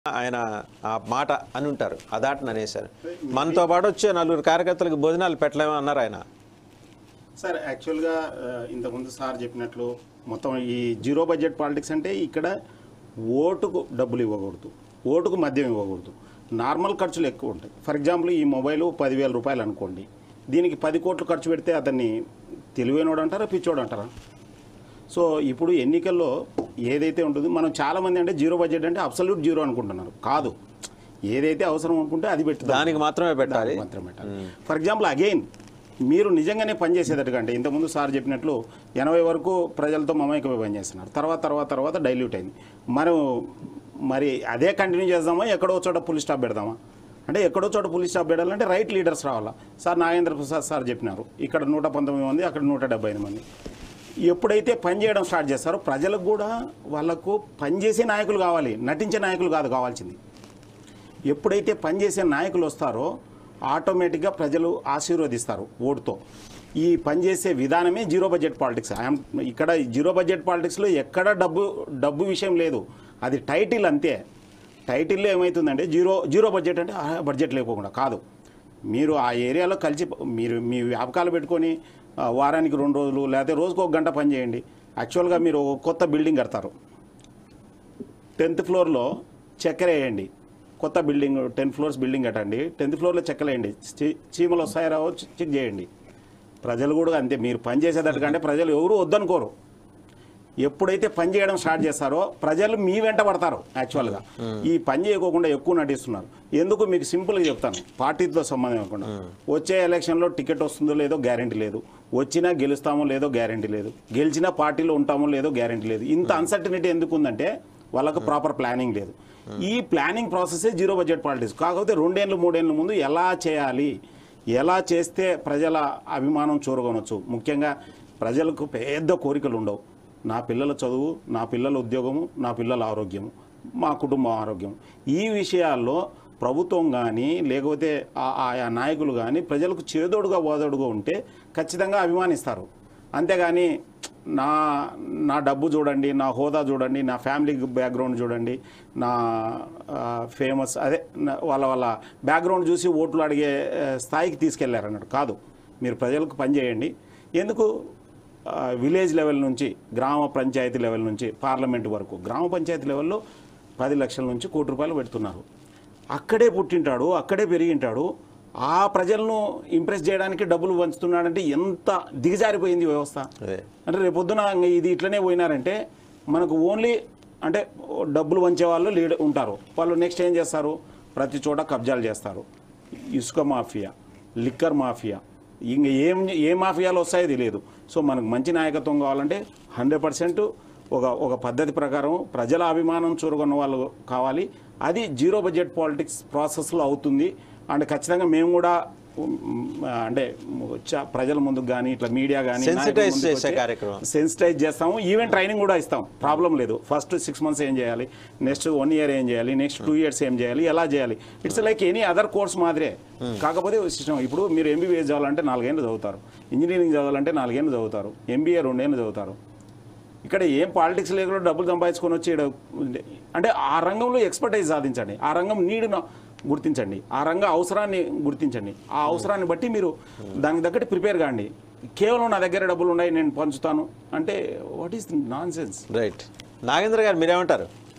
ఆయన ఆ మాట అని ఉంటారు ఆ దాటని అనేశారు మనతో పాటు వచ్చే నలుగురు కార్యకర్తలకు భోజనాలు పెట్టలేమని అన్నారు ఆయన సార్ యాక్చువల్గా ఆ, ఇంతకుముందు సార్ చెప్పినట్లు మొత్తం ఈ జీరో బడ్జెట్ పాలిటిక్స్ అంటే ఇక్కడ ఓటుకు డబ్బులు ఇవ్వకూడదు ఓటుకు మద్యం ఇవ్వకూడదు నార్మల్ ఖర్చులు ఎక్కువ ఉంటాయి ఫర్ ఎగ్జాంపుల్ ఈ మొబైల్ పదివేల రూపాయలు అనుకోండి దీనికి పది కోట్లు ఖర్చు పెడితే అతన్ని తెలివైనోడు అంటారా పిచ్చోడు అంటారా సో ఇప్పుడు ఎన్నికల్లో ఏదైతే ఉంటుందో మనం చాలామంది అంటే జీరో బడ్జెట్ అంటే అబ్సల్యూట్ జీరో అనుకుంటున్నారు కాదు ఏదైతే అవసరం అనుకుంటే అది పెట్టుదాం దానికి మాత్రమే పెట్టాలి దానికి మాత్రమే పెట్టాలి ఫర్ ఎగ్జాంపుల్ అగైన్ మీరు నిజంగానే పనిచేసేటట్టుగా ఇంతకుముందు సార్ చెప్పినట్లు ఎనభై వరకు ప్రజలతో మమైకమై పనిచేస్తున్నారు తర్వాత తర్వాత తర్వాత డైల్యూట్ అయింది మనం మరి అదే కంటిన్యూ చేద్దామా ఎక్కడో చోట పులి స్టాప్ పెడదామా అంటే ఎక్కడో చోట పులి స్టాప్ పెట్టాలంటే రైట్ లీడర్స్ రావాలా సార్ నాగేంద్ర ప్రసాద్ సార్ చెప్పినారు ఇక్కడ నూట పంతొమ్మిది మంది అక్కడ నూట డెబ్బై ఐదు మంది ఎప్పుడైతే పని చేయడం స్టార్ట్ చేస్తారో ప్రజలకు కూడా వాళ్ళకు పనిచేసే నాయకులు కావాలి నటించే నాయకులు కాదు కావాల్సింది ఎప్పుడైతే పనిచేసే నాయకులు వస్తారో ఆటోమేటిక్గా ప్రజలు ఆశీర్వదిస్తారు ఓటుతో ఈ పనిచేసే విధానమే జీరో బడ్జెట్ పాలిటిక్స్ ఐఎమ్ ఇక్కడ జీరో బడ్జెట్ పాలిటిక్స్లో ఎక్కడ డబ్బు డబ్బు విషయం లేదు అది టైటిల్ అంతే టైటిల్లో ఏమవుతుందంటే జీరో జీరో బడ్జెట్ అంటే ఆ, బడ్జెట్ లేకోకుండా కాదు మీరు ఆ ఏరియాలో కలిసి మీరు మీ వ్యాపకాలు పెట్టుకొని ఆ, వారానికి రెండు రోజులు లేకపోతే రోజుకు ఒక గంట పని చేయండి యాక్చువల్గా మీరు ఒక కొత్త బిల్డింగ్ కడతారు టెన్త్ ఫ్లోర్లో చక్కెర వేయండి కొత్త బిల్డింగ్ టెన్ ఫ్లోర్స్ బిల్డింగ్ కట్టండి టెన్త్ ఫ్లోర్లో చక్కెర వేయండి చీ- చీమలు వస్తాయో రావో చె- చెక్ చేయండి ప్రజలు కూడా అంతే మీరు పని చేసేటట్టుకంటే ప్రజలు ఎవరు వద్దనుకోరు ఎప్పుడైతే పని చేయడం స్టార్ట్ చేస్తారో ప్రజలు మీ వెంట పడతారు యాక్చువల్గా ఈ పని చేయకోకుండా ఎక్కువ నటిస్తున్నారు ఎందుకు మీకు సింపుల్గా చెప్తాను పార్టీతో సంబంధం లేకుండా వచ్చే ఎలక్షన్లో టికెట్ వస్తుందో లేదో గ్యారంటీ లేదు వచ్చినా గెలుస్తామో లేదో గ్యారంటీ లేదు గెలిచినా పార్టీలో ఉంటామో లేదో గ్యారంటీ లేదు ఇంత అన్సర్టనిటీ ఎందుకు ఉందంటే వాళ్ళకు ప్రాపర్ ప్లానింగ్ లేదు ఈ ప్లానింగ్ ప్రాసెసే జీరో బడ్జెట్ పాలిటిక్స్ కాకపోతే రెండేళ్ళు మూడేళ్ళ ముందు ఎలా చేయాలి ఎలా చేస్తే ప్రజల అభిమానం చూరగొనొచ్చు ముఖ్యంగా ప్రజలకు పెద్ద కోరికలు ఉండవు నా పిల్లల చదువు నా పిల్లల ఉద్యోగము నా పిల్లల ఆరోగ్యము మా కుటుంబం ఆరోగ్యం ఈ విషయాల్లో ప్రభుత్వం కానీ లేకపోతే ఆ- ఆయా నాయకులు కానీ ప్రజలకు చేదోడుగా ఓదోడుగా ఉంటే ఖచ్చితంగా అభిమానిస్తారు అంతేగాని నా నా డబ్బు చూడండి నా హోదా చూడండి నా ఫ్యామిలీ బ్యాక్గ్రౌండ్ చూడండి నా ఫేమస్ అదే నా- వాళ్ళ వాళ్ళ బ్యాక్గ్రౌండ్ చూసి ఓట్లు అడిగే ఆ, స్థాయికి తీసుకెళ్లారు అన్నట్టు కాదు మీరు ప్రజలకు పనిచేయండి ఎందుకు ఆ, విలేజ్ లెవెల్ నుంచి గ్రామ పంచాయతీ లెవెల్ నుంచి పార్లమెంట్ వరకు గ్రామ పంచాయతీ లెవెల్లో పది లక్షల నుంచి కోటి రూపాయలు పెడుతున్నారు అక్కడే పుట్టింటాడు అక్కడే పెరిగింటాడు ఆ ప్రజలను ఇంప్రెస్ చేయడానికి డబ్బులు పంచుతున్నాడంటే ఎంత దిగజారిపోయింది వ్యవస్థ అదే అంటే రేపొద్దున ఇంక ఇది ఇట్లనే పోయినారంటే మనకు ఓన్లీ అంటే డబ్బులు వంచే వాళ్ళు లీడ్ ఉంటారు వాళ్ళు నెక్స్ట్ ఏం చేస్తారు ప్రతి చోట కబ్జాలు చేస్తారు ఇసుక మాఫియా లిక్కర్ మాఫియా ఇంక ఏం ఏ మాఫియాలు వస్తాయో తెలియదు సో మనకు మంచి నాయకత్వం కావాలంటే హండ్రెడ్ పర్సెంట్ ఒక ఒక పద్ధతి ప్రకారం ప్రజల అభిమానం చూరగొన్న వాళ్ళు కావాలి అది జీరో బడ్జెట్ పాలిటిక్స్ ప్రాసెస్లో అవుతుంది అండ్ ఖచ్చితంగా మేము కూడా ఉమ్, అంటే చ- ప్రజల ముందుకు కానీ ఇట్లా మీడియా కానీ Sensitize చేసే కార్యక్రమం. సెన్సిటైజ్ చేస్తాము ఈవెన్ ట్రైనింగ్ కూడా ఇస్తాం ప్రాబ్లం లేదు ఫస్ట్ సిక్స్ మంత్స్ ఏం చేయాలి నెక్స్ట్ వన్ ఇయర్ ఏం చేయాలి నెక్స్ట్ టూ ఇయర్స్ ఏం చేయాలి ఎలా చేయాలి it's like any other course మాదిరే కాకపోతే సిస్టమ్ ఇప్పుడు మీరు ఎంబీబీఎస్ చదవాలంటే నాలుగేళ్ళు చదువుతారు ఇంజనీరింగ్ చదవాలంటే నాలుగేళ్ళు చదువుతారు ఎంబీఏ రెండేళ్ళు చదువుతారు ఇక్కడ ఏం పాలిటిక్స్ లేకుండా డబ్బులు సంపాదించుకొని వచ్చి ఈడ ఉండే- అంటే ఆ రంగంలో ఎక్స్పర్టైజ్ సాధించండి ఆ రంగం నీడును గుర్తించండి ఆ రంగ అవసరాన్ని గుర్తించండి ఆ అవసరాన్ని బట్టి మీరు దానికి తగ్గట్టు ప్రిపేర్ కాండి కేవలం నా దగ్గర డబ్బులు ఉన్నాయి నేను పంచుతాను అంటే what is nonsense right Nagendra గారు మీరేమంటారు